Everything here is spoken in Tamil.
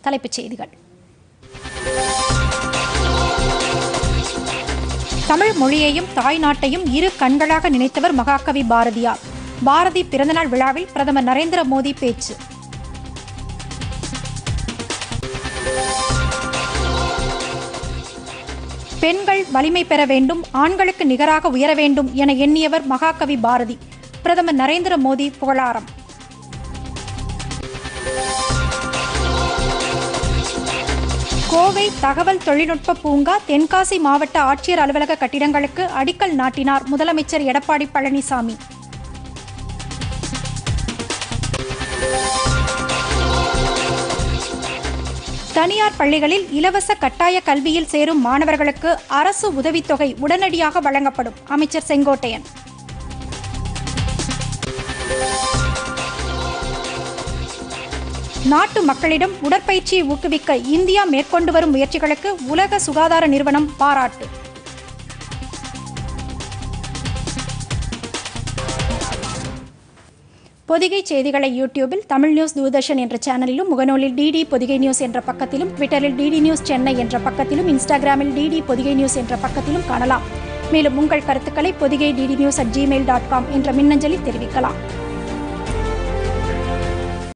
தலைப்புச் செய்திகள் தமிழ் மொழியையும் தாய் நாட்டையும் இரு கண்களாக நினைத்தவர் மகாகவி பாரதியார் பாரதி பிறந்தநாள் விழாவில் பிரதமர் நரேந்திர மோடி பேச்சு பெண்கள் வலிமை பெற வேண்டும் ஆண்களுக்கு நிகராக உயர வேண்டும் என எண்ணியவர் மகாகவி பாரதி பிரதமர் நரேந்திர மோடி புகழாரம் கோவை தகவல் தொழில்நுட்ப பூங்கா தென்காசி மாவட்ட ஆட்சியர் அலுவலக கட்டிடங்களுக்கு அடிக்கல் நாட்டினார் முதலமைச்சர் எடப்பாடி பழனிசாமி தனியார் பள்ளிகளில் இலவச கட்டாய கல்வியில் சேரும் மாணவர்களுக்கு அரசு உதவித்தொகை உடனடியாக வழங்கப்படும் அமைச்சர் செங்கோட்டையன் நாட்டு மக்களிடம் உடற்பயிற்சியை ஊக்குவிக்க இந்தியா மேற்கொண்டு வரும் முயற்சிகளுக்கு உலக சுகாதார நிறுவனம் பாராட்டு பொதிகை செய்திகளை யூடியூபில் தமிழ் நியூஸ் தூர்தர்ஷன் என்ற சேனலிலும் முகநூலில் டிடி பொதிகை நியூஸ் என்ற பக்கத்திலும் ட்விட்டரில் டிடி நியூஸ் சென்னை என்ற பக்கத்திலும் இன்ஸ்டாகிராமில் டிடி பொதிகை நியூஸ் என்ற பக்கத்திலும் காணலாம் மேலும் உங்கள் கருத்துக்களை Podhigai DD news at Gmail dot com என்ற மின்னஞ்சலில் தெரிவிக்கலாம்